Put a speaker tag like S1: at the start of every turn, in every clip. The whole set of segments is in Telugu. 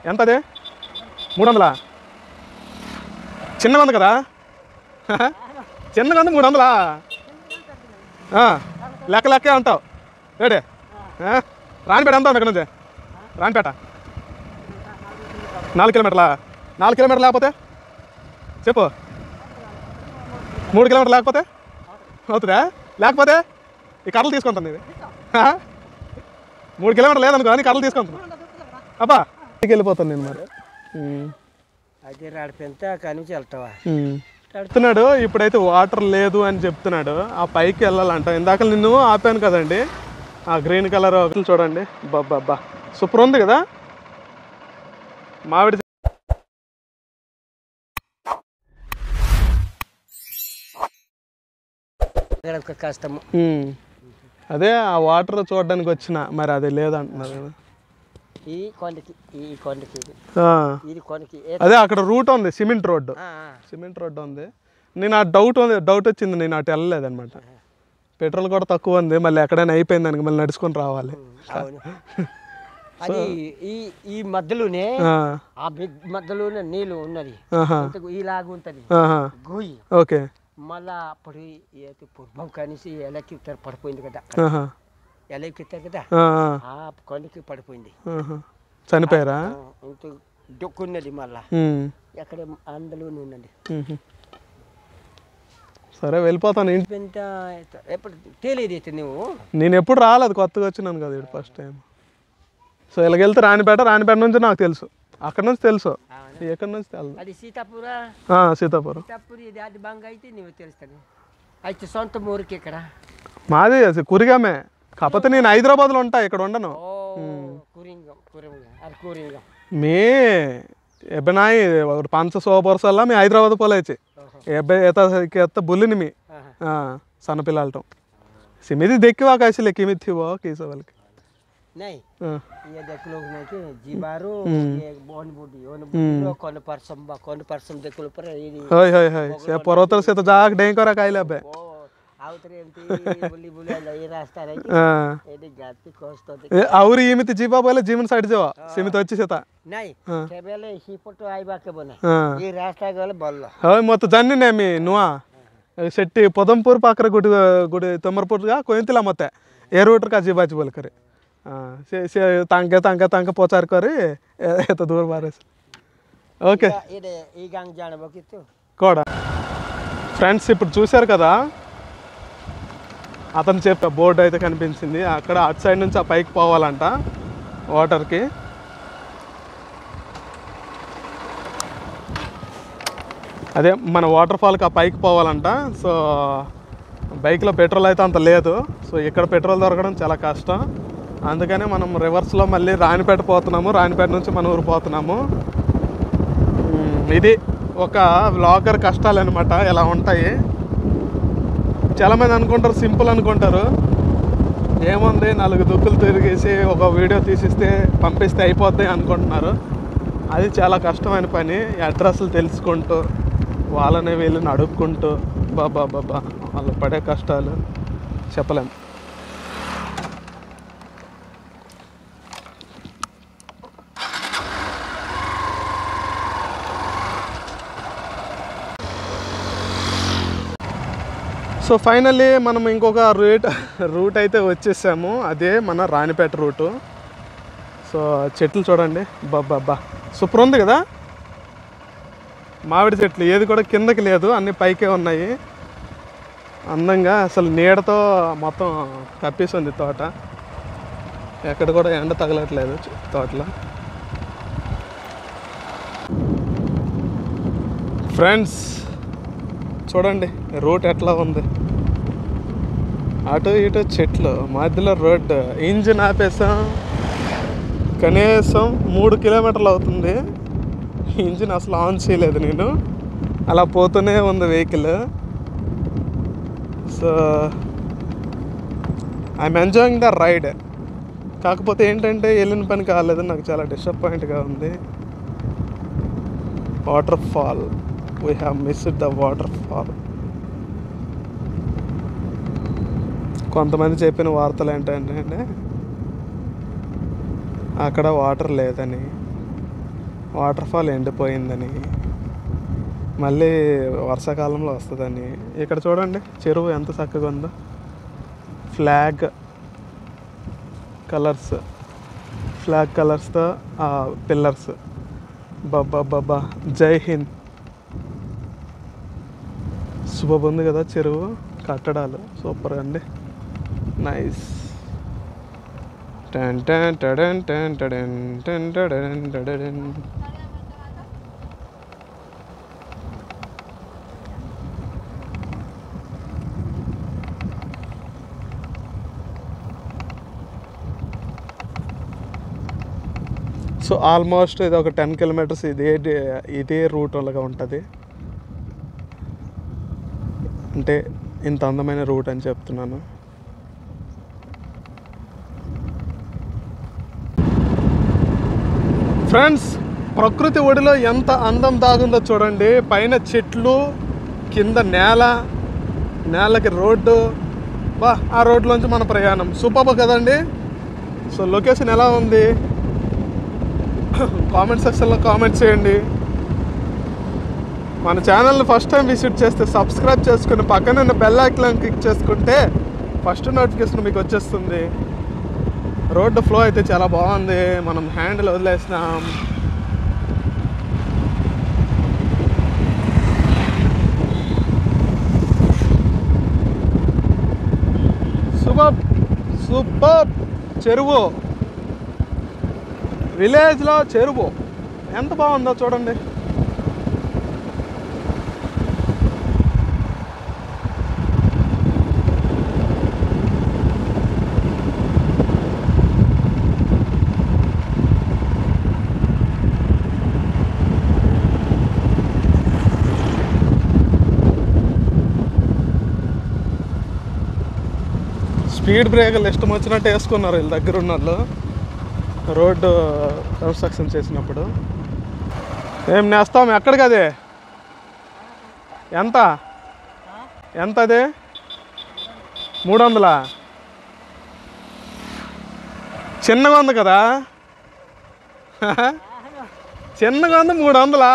S1: ఎంత అది మూడు వందలా చిన్నగా ఉంది కదా చిన్నగా ఉంది మూడు వందలా ఆ, లెక్క లెక్కే అంటావు ఏడే ఆ, రాణిపేట ఎంత ఉంది ఇక్కడ నుంచి రాణిపేట నాలుగు కిలోమీటర్లా నాలుగు కిలోమీటర్లు లేకపోతే చెప్పు మూడు కిలోమీటర్లు లేకపోతే అవుతుందా లేకపోతే ఈ కర్రలు తీసుకుంటుంది ఇది ఆ? మూడు కిలోమీటర్లు లేదనుకో అని కర్రలు తీసుకుంటుంది అబ్బా ఇంటికి వెళ్ళిపోతాను నేను మరి ఉమ్.
S2: అయితే రాడిపోతే అక్కడి నుంచి వెళ్తావా
S1: ఉమ్. చెప్తున్నాడు ఇప్పుడైతే వాటర్ లేదు అని చెప్తున్నాడు ఆ పైకి వెళ్ళాలంట ఇందాక నిన్ను ఆపాను కదండి ఆ గ్రీన్ కలర్ చూడండి బాబ్బా సూపర్ ఉంది కదా మామిడి
S2: అక్కడ ఒక కష్టము
S1: ఉమ్. అదే ఆ వాటర్ చూడడానికి వచ్చిన మరి అది లేదంటున్నారు కదా.
S2: ఈ కొండకి ఈ కొండకి ఇది
S1: ఆ.
S2: ఇది కొండకి ఏ
S1: అదే అక్కడ రూట్ ఉంది సిమెంట్ రోడ్డు
S2: ఆ, ఆ.
S1: సిమెంట్ రోడ్డు ఉంది నేను ఆ డౌట్ ఉంది డౌట్ వచ్చింది నేను అటు వెళ్ళలేదన్నమాట పెట్రోల్ కూడా తక్కువ ఉంది మళ్ళీ ఎక్కడైనా అయిపోయింది దానికి మళ్ళీ నడుచుకొని రావాలి
S2: అవును అది ఈ ఈ మధ్యలోనే
S1: ఆ.
S2: ఆ బిగ్ మధ్యలోనే నీళ్ళు ఉన్నది
S1: ఆహా.
S2: ఇంతకు ఈలాగా ఉంటది
S1: ఆహా.
S2: గొయ్యి
S1: ఓకే
S2: మళ్ళా అప్పుడు ఏది పూర్వం కనిసి ఎలక్కి పడిపోయింది కదా
S1: ఆహా.
S2: ఎలక్కి కదా
S1: ఆ, ఆ.
S2: ఆ కొండకి పడిపోయింది
S1: ఆహా. చనిపోయారా
S2: ఆ, ఇంత డొక్కున్నది మళ్ళా
S1: ఉమ్.
S2: ఎక్కడ అందులోనే ఉన్నది
S1: ఉహు. సరే వెళ్ళిపోతాను ఇంటి
S2: ఎంత ఎప్పుడు తేలేదు అయితే నువ్వు
S1: నేను ఎప్పుడు రాలేదు కొత్తగా వచ్చినాను కదా ఇటు ఫస్ట్ టైం సో ఇలాగెళ్తే రాణిపేట రాణిపేట నుంచి నాకు తెలుసు అక్కడ నుంచి తెలుసు ఎక్కడి నుంచి తెలుసు
S2: అది సీతాపుర
S1: ఆ, సీతాపురం
S2: సీతాపురి ఇది అది బంగ అయితే నువ్వు తెలుస్తుంది అయితే సొంత ఊరికి ఇక్కడ
S1: మాది అది కురిగామే కాకపోతే నేను హైదరాబాద్లో ఉంటా ఇక్కడ ఉండను
S2: ఓ కురింగం కురింగం అది కురింగం
S1: మీ ఎబ్బనాయి ఒక పాంచ సో वर्ष అలా మీ హైదరాబాద్ పోలేచి ఎబ్బే ఎత ఎత్త బుల్లిని మీ
S2: ఆహా.
S1: సన్న పిల్లలతో సిమిది దెక్కివా కాసిలే కిమిది థివో కీస వాళ్ళకి
S2: नहीं
S1: ఆ.
S2: ये देख लोग नहीं कि जीबारू ये बोन बुडी ओन बुडी कोन परसम बा कोन परसम देख लो पर ये
S1: హోయ్ హోయ్ హోయ్ సే పర్వతాల చేత జాగ్ డేంకరా కాయలే అబ్బాయి
S2: ओ आवतरे एमती बुली बुली ये रास्ता रही
S1: ఆ.
S2: ये गाती कोस्ट तो
S1: ఏ, అవురు ఈమితి జీబా పోలే జీవన్ సైడ్ చేవా సిమితి వచ్చి చేత
S2: नहीं केबेले ही फोटो आई बा के बने
S1: ఆ.
S2: ये रास्ता गले बल्ल
S1: హోయ్ మొత్తం జన్నినే మీ నువ్వా ಶೆಟ್ಟಿ ಪದಂಪುರ್ ಪಾಕ್ರ ಗುಡಿ ಗುಡಿ ತೊಂಬರ್ಪುರ್ಗ ಕೊಯ್ತಿಲ್ಲ ಮತ್ತೆ ಏ ರೂಟ್ರ ಕಾಜಿ ಬಾಜಿ ಬೋಲ್ಕರಿ ಹಾಂ ಸೇ ತಂಕೆ ತಂಕೆ ತಂಕೆ ಪೋಚಾರ್ಕೋರಿ ಎತ್ತ ದೂರ ಬಾರೇಸ್ ఓకే
S2: ఇది ఈ gang జాన బకిత్తు
S1: కూడా ఫ్రెండ్స్ ఇప్పుడు చూశారు కదా అతను చెప్పే బోర్డు అయితే కనిపించింది అక్కడ అటు సైడ్ నుంచి ఆ పైకి పోవాలంట వాటర్కి అదే మన వాటర్ ఫాల్కి ఆ పైకి పోవాలంట సో బైక్లో పెట్రోల్ అయితే అంత లేదు సో ఇక్కడ పెట్రోల్ దొరకడం చాలా కష్టం అందుకనే మనం రివర్స్లో మళ్ళీ రాణిపేట పోతున్నాము రాణిపేట నుంచి మన ఊరు పోతున్నాము మ్మ్. ఇది ఒక వ్లాగర్ కష్టాలు అనమాట ఎలా ఉంటాయి చాలామంది అనుకుంటారు సింపుల్ అనుకుంటారు ఏముంది నాలుగు దుక్కులు తిరిగేసి ఒక వీడియో తీసిస్తే పంపిస్తే అయిపోద్ది అనుకుంటున్నారు అది చాలా కష్టమైన పని అడ్రస్లు తెలుసుకుంటూ వాళ్ళని వీళ్ళని అడుక్కుంటూ బాబా బాబా వాళ్ళు పడే కష్టాలు చెప్పలేం సో ఫైనల్లీ మనం ఇంకొక రూట్ రూట్ అయితే వచ్చేసాము అదే మన రాణిపేట రూటు సో చెట్లు చూడండి బాబ్బా సూపర్ ఉంది కదా మామిడి చెట్లు ఏది కూడా కిందకి లేదు అన్ని పైకే ఉన్నాయి అందంగా అసలు నీడతో మొత్తం కప్పేసింది తోట ఎక్కడ కూడా ఎండ తగలట్లేదు చె- తోటలో ఫ్రెండ్స్ చూడండి రూట్ ఎట్లా ఉంది అటు ఇటు చెట్లు మధ్యలో రోడ్డు ఇంజిన్ ఆపేసాం కనీసం మూడు కిలోమీటర్లు అవుతుంది ఇంజిన్ అసలు ఆన్ చేయలేదు నేను అలా పోతూనే ఉంది vehicle so I'm enjoying the ride కాకపోతే ఏంటంటే వెళ్ళిన పని కాలేదు నాకు చాలా డిసప్పాయింట్గా ఉంది waterfall we have missed the waterfall కొంతమంది చెప్పిన వార్తలు ఏంటంటే అక్కడ వాటర్ లేదని వాటర్ ఫాల్ ఎండిపోయిందని మళ్ళీ వర్షాకాలంలో వస్తుందని ఇక్కడ చూడండి చెరువు ఎంత చక్కగా ఉందో ఫ్లాగ్ కలర్స్ ఫ్లాగ్ కలర్స్తో పిల్లర్స్ బాబా బాబా జై హింద్ సూపర్ ఉంది కదా చెరువు కట్టడాలు సూపర్ అండి నైస్ టెన్ టెన్ టడెన్ టెన్ టడెన్ టెన్ టడెన్ టడెన్ సో ఆల్మోస్ట్ ఇది ఒక టెన్ కిలోమీటర్స్ ఇదే డే- ఇదే రూట్ అలాగా ఉంటుంది అంటే ఇంత అందమైన రూట్ అని చెప్తున్నాను ఫ్రెండ్స్ ప్రకృతి ఒడిలో ఎంత అందం దాగుందో చూడండి పైన చెట్లు కింద నేల నేలకి రోడ్డు బా ఆ రోడ్లోంచి మన ప్రయాణం సూపర్ కదండి సో లొకేషన్ ఎలా ఉంది కామెంట్ సెక్షన్లో కామెంట్ చేయండి మన ఛానల్ని ఫస్ట్ టైం విజిట్ చేస్తే సబ్స్క్రైబ్ చేసుకుని పక్కన ఉన్న బెల్ ఐకాన్ క్లిక్ చేసుకుంటే ఫస్ట్ నోటిఫికేషన్ మీకు వచ్చేస్తుంది రోడ్డు ఫ్లో అయితే చాలా బాగుంది మనం హ్యాండిల్ వదిలేసినాం సూపర్ సూపర్ చెరువు విలేజ్లో చెరువు ఎంత బాగుందో చూడండి స్పీడ్ బ్రేకర్లు ఇష్టం వచ్చినట్టు వేసుకున్నారు వీళ్ళ దగ్గర ఉన్న వాళ్ళు రోడ్డు కన్స్ట్రక్షన్ చేసినప్పుడు ఏం నేస్తాం ఎక్కడికి అది ఎంత ఎంత అది మూడు వందలా చిన్నగా ఉంది కదా చిన్నగా ఉంది మూడు వందలా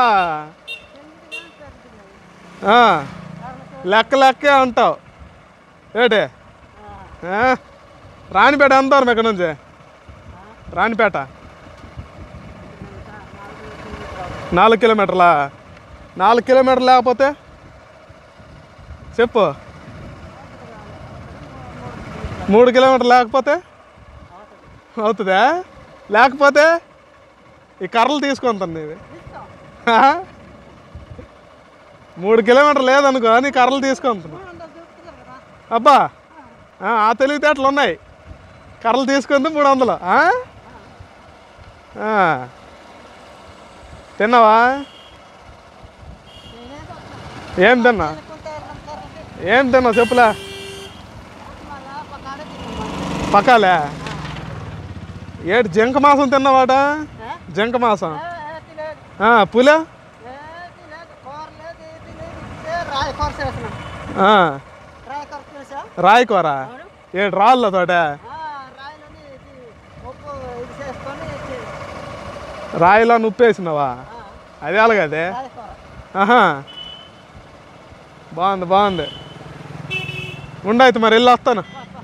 S1: ఆ, లెక్క లెక్కే ఉంటావు ఏటే ఆ? రాణిపేట ఎంత దూరం ఇక్కడ నుంచి రాణిపేట నాలుగు కిలోమీటర్లా నాలుగు కిలోమీటర్లు లేకపోతే చెప్పు మూడు కిలోమీటర్లు లేకపోతే అవుతుందా లేకపోతే ఈ కర్రలు తీసుకుంటాను నీవి ఆ? మూడు కిలోమీటర్లు లేదనుకో నీ కర్రలు తీసుకుంటున్నా అబ్బా ఆ, ఆ తెలివితేటలు ఉన్నాయి కర్రలు తీసుకుంది మూడు వందలు ఆ? ఆ. తిన్నావా ఏం తిన్నా ఏం తిన్నావు చెప్పులే పక్కాలే ఏడు జింక మాసం తిన్నావాట జింక మాసం ఆ, పులే
S2: రాయకూర చేసిన
S1: ఆ,
S2: రాయకూర తెలుసా
S1: రాయికూర ఏడు రాళ్ళ తోట
S2: రాయలని ఇది ఉప్పు ఇది చేసుకొని ఇది,
S1: రాయిలో ఉప్పేసినావా
S2: ఆ,
S1: అది అలాగదే
S2: రాయకూర
S1: ఆహా బాగుంది బాగుంది ఉండైతే మరి వెళ్ళి వస్తాను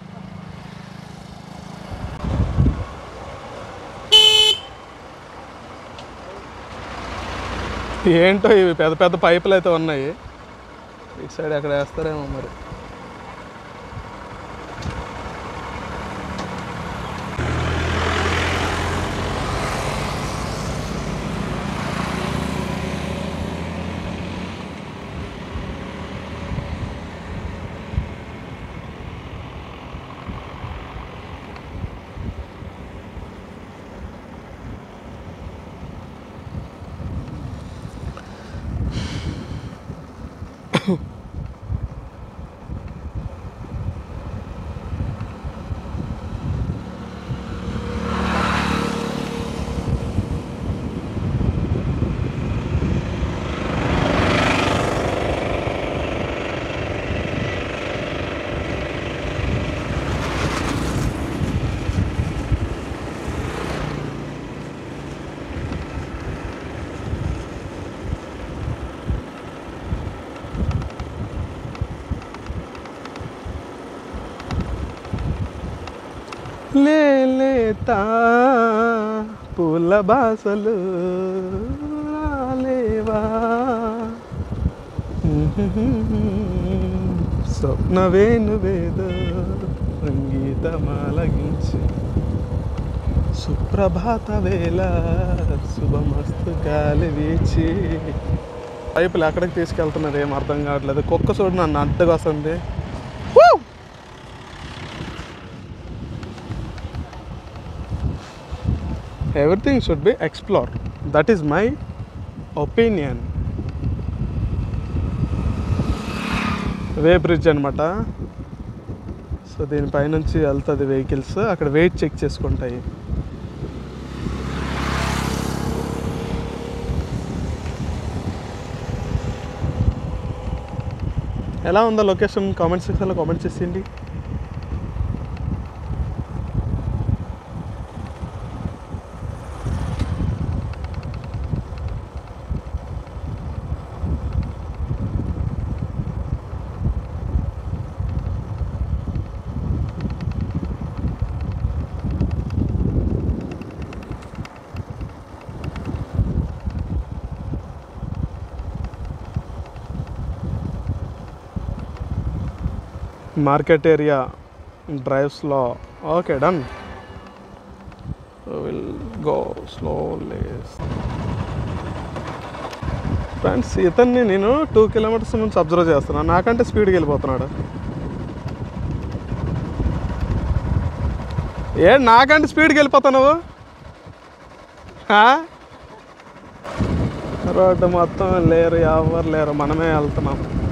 S1: ఏంటో ఇవి పెద్ద పెద్ద పైపులు అయితే ఉన్నాయి ఇటు సైడ్ ఎక్కడ వేస్తారేమో మరి లేత పూల బాసలు రాలేవా స్వప్న వేణువేదో సంగీతమాలగించి సుప్రభాత వేళ శుభమస్తు గాలి వీచి పైపులు ఎక్కడికి తీసుకెళ్తున్నారు ఏం అర్థం కావట్లేదు కుక్క చూడు నన్ను అడ్డగా వస్తుంది Woo! Everything should be explore that is my opinion way bridge అనమాట సో దీనిపైనుంచి వెళ్తుంది వెహికల్స్ అక్కడ వెయిట్ చెక్ చేసుకుంటాయి ఎలా ఉందో లొకేషన్ కామెంట్ సెక్షన్లో కామెంట్ చేసేయండి మార్కెట్ ఏరియా డ్రైవ్స్లో okay done will go slowly friends ఇతన్ని నేను టూ కిలోమీటర్స్ నుంచి అబ్జర్వ్ చేస్తున్నాను నాకంటే స్పీడ్కి వెళ్ళిపోతున్నాడు ఏ నాకంటే స్పీడ్కి వెళ్ళిపోతున్నావు రోడ్డు మొత్తం లేరు ఎవరు లేరు మనమే వెళ్తున్నాం